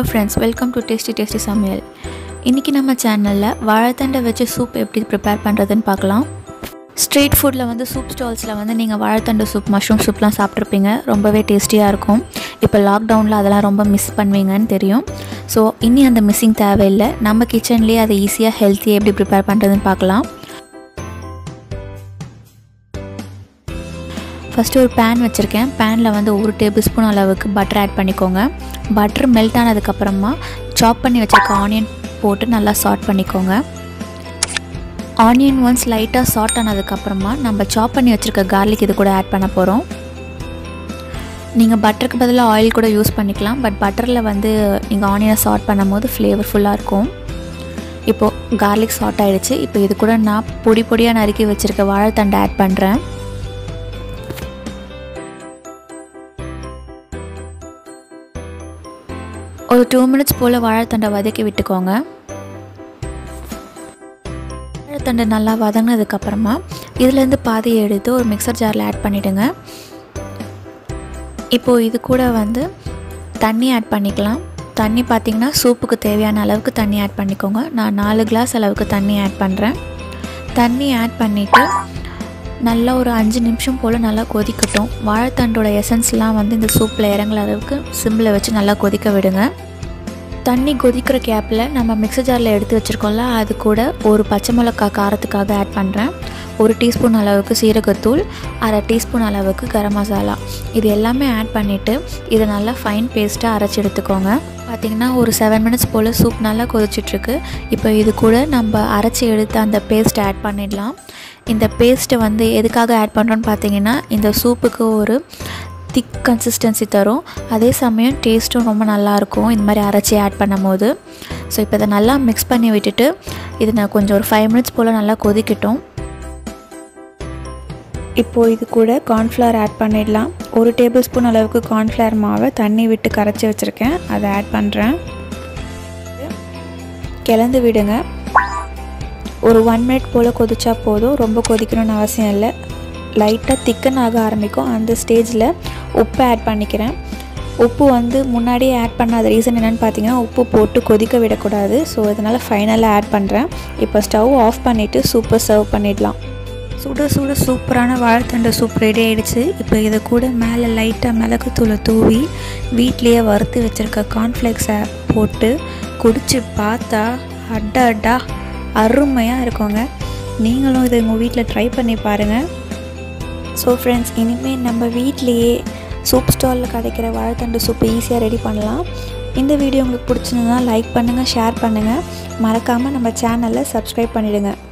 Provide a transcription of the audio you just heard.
friends welcome to tasty tasty சமையல் இன்றைக்கி நம்ம சேனலில் வாழைத்தண்டை வச்சு சூப் எப்படி ப்ரிப்பேர் பண்ணுறதுன்னு பார்க்கலாம் ஸ்ட்ரீட் ஃபுட்டில் வந்து சூப் ஸ்டால்ஸில் வந்து நீங்கள் வாழைத்தண்டு சூப் மஷ்ரூம் சூப்லாம் சாப்பிட்ருப்பீங்க ரொம்பவே டேஸ்டியாக இருக்கும் இப்போ லாக்டவுனில் அதெல்லாம் ரொம்ப மிஸ் பண்ணுவீங்கன்னு தெரியும் ஸோ இனி அந்த மிஸ்ஸிங் தேவையில்லை நம்ம கிச்சன்லேயே அதை ஈஸியாக ஹெல்த்தியாக எப்படி ப்ரிப்பேர் பண்ணுறதுன்னு பார்க்கலாம் ஃபஸ்ட்டு ஒரு பேன் வச்சுருக்கேன் பேனில் வந்து ஒரு டேபிள் ஸ்பூன் அளவுக்கு பட்டர் ஆட் பண்ணிக்கோங்க பட்டர் மெல்ட் ஆனதுக்கப்புறமா சாப் பண்ணி வச்சுருக்க ஆனியன் போட்டு நல்லா சாட் பண்ணிக்கோங்க ஆனியன் ஒன்ஸ் லைட்டாக சாட் ஆனதுக்கப்புறமா நம்ம சாப் பண்ணி வச்சுருக்க கார்லிக் இது கூட ஆட் பண்ண போகிறோம் நீங்கள் பட்டருக்கு பதிலாக ஆயில் கூட யூஸ் பண்ணிக்கலாம் பட் பட்டரில் வந்து நீங்கள் ஆனியனை சாட் பண்ணும் போது ஃப்ளேவர்ஃபுல்லாக இருக்கும் இப்போது கார்லிக் சாட் ஆகிடுச்சு இப்போ இது கூட நான் பொடி பொடியாக நறுக்கி வச்சுருக்க வாழைத்தண்டை ஆட் பண்ணுறேன் ஒரு டூ மினிட்ஸ் போல் வாழைத்தண்டை வதக்கி விட்டுக்கோங்க வாழைத்தண்டை நல்லா வதங்கினதுக்கப்புறமா இதுலேருந்து பாதியை எடுத்து ஒரு மிக்சர் ஜாரில் ஆட் பண்ணிவிடுங்க இப்போது இது கூட வந்து தண்ணி ஆட் பண்ணிக்கலாம் தண்ணி பார்த்திங்கன்னா சூப்புக்கு தேவையான அளவுக்கு தண்ணி ஆட் பண்ணிக்கோங்க நான் நாலு கிளாஸ் அளவுக்கு தண்ணி ஆட் பண்ணுறேன் தண்ணி ஆட் பண்ணிவிட்டு நல்லா ஒரு அஞ்சு நிமிஷம் போல் நல்லா கொதிக்கட்டும் வாழைத்தண்டோட எசன்ஸ்லாம் வந்து இந்த சூப்பில் இறங்குற அளவுக்கு சிம்மில் வச்சு நல்லா கொதிக்க விடுங்க தண்ணி கொதிக்கிற கேப்பில் நம்ம மிக்சர் ஜாரில் எடுத்து வச்சுருக்கோம்ல அது கூட ஒரு பச்சை மிளகா காரத்துக்காக ஆட் பண்ணுறேன் ஒரு டீஸ்பூன் அளவுக்கு சீரகத்தூள் அரை டீஸ்பூன் அளவுக்கு கரம் மசாலா இது எல்லாமே ஆட் பண்ணிவிட்டு இதை நல்லா ஃபைன் பேஸ்ட்டாக அரைச்சி எடுத்துக்கோங்க பார்த்திங்கன்னா ஒரு செவன் மினிட்ஸ் போல் சூப் நல்லா கொதிச்சிட்ருக்கு இப்போ இது கூட நம்ம அரைச்சி எடுத்து அந்த பேஸ்ட் ஆட் பண்ணிடலாம் இந்த பேஸ்ட்டை வந்து எதுக்காக ஆட் பண்ணுறோன்னு பார்த்தீங்கன்னா இந்த சூப்புக்கு ஒரு திக் கன்சிஸ்டன்சி தரும் அதே சமயம் டேஸ்ட்டும் ரொம்ப நல்லாயிருக்கும் இந்த மாதிரி அரைச்சி ஆட் பண்ணும் போது ஸோ இப்போ இதை நல்லா மிக்ஸ் பண்ணி விட்டுட்டு இது நான் கொஞ்சம் ஒரு ஃபைவ் மினிட்ஸ் போல் நல்லா கொதிக்கட்டும் இப்போது இது கூட கார்ன்ஃப்ளவர் ஆட் பண்ணிடலாம் ஒரு டேபிள் ஸ்பூன் அளவுக்கு கார்ன்ஃப்ளவர் மாவை தண்ணி விட்டு கரைச்சி வச்சுருக்கேன் அதை ஆட் பண்ணுறேன் கிளந்து விடுங்க ஒரு ஒன் மினிட் போல் கொதிச்சா போதும் ரொம்ப கொதிக்கணும்னு அவசியம் இல்லை லைட்டாக திக்கன் ஆக ஆரம்பிக்கும் அந்த ஸ்டேஜில் உப்பு ஆட் பண்ணிக்கிறேன் உப்பு வந்து முன்னாடியே ஆட் பண்ணாத ரீசன் என்னென்னு பார்த்தீங்கன்னா உப்பு போட்டு கொதிக்க விடக்கூடாது ஸோ இதனால் ஃபைனலாக ஆட் பண்ணுறேன் இப்போ ஸ்டவ் ஆஃப் பண்ணிவிட்டு சூப்பர் சர்வ் பண்ணிடலாம் சுட சுட சூப்பரான வாழைத்தண்டை சூப் ரெடி ஆகிடுச்சு இப்போ இதை கூட மேலே லைட்டாக மிளகுத்தூளை தூவி வீட்லேயே வறுத்து வச்சுருக்க கார்ன்ஃப்ளேக்ஸை போட்டு குடித்து பார்த்தா அட்டா அட்டா அருமையாக இருக்குங்க நீங்களும் இதை உங்கள் வீட்டில் ட்ரை பண்ணி பாருங்கள் ஸோ ஃப்ரெண்ட்ஸ் இனிமேல் நம்ம வீட்லேயே சூப் ஸ்டாலில் கிடைக்கிற வாழைத்தண்டு சூப்பை ஈஸியாக ரெடி பண்ணலாம் இந்த வீடியோ உங்களுக்கு பிடிச்சிருந்ததுன்னா லைக் பண்ணுங்கள் ஷேர் பண்ணுங்கள் மறக்காமல் நம்ம சேனலை சப்ஸ்கிரைப் பண்ணிவிடுங்க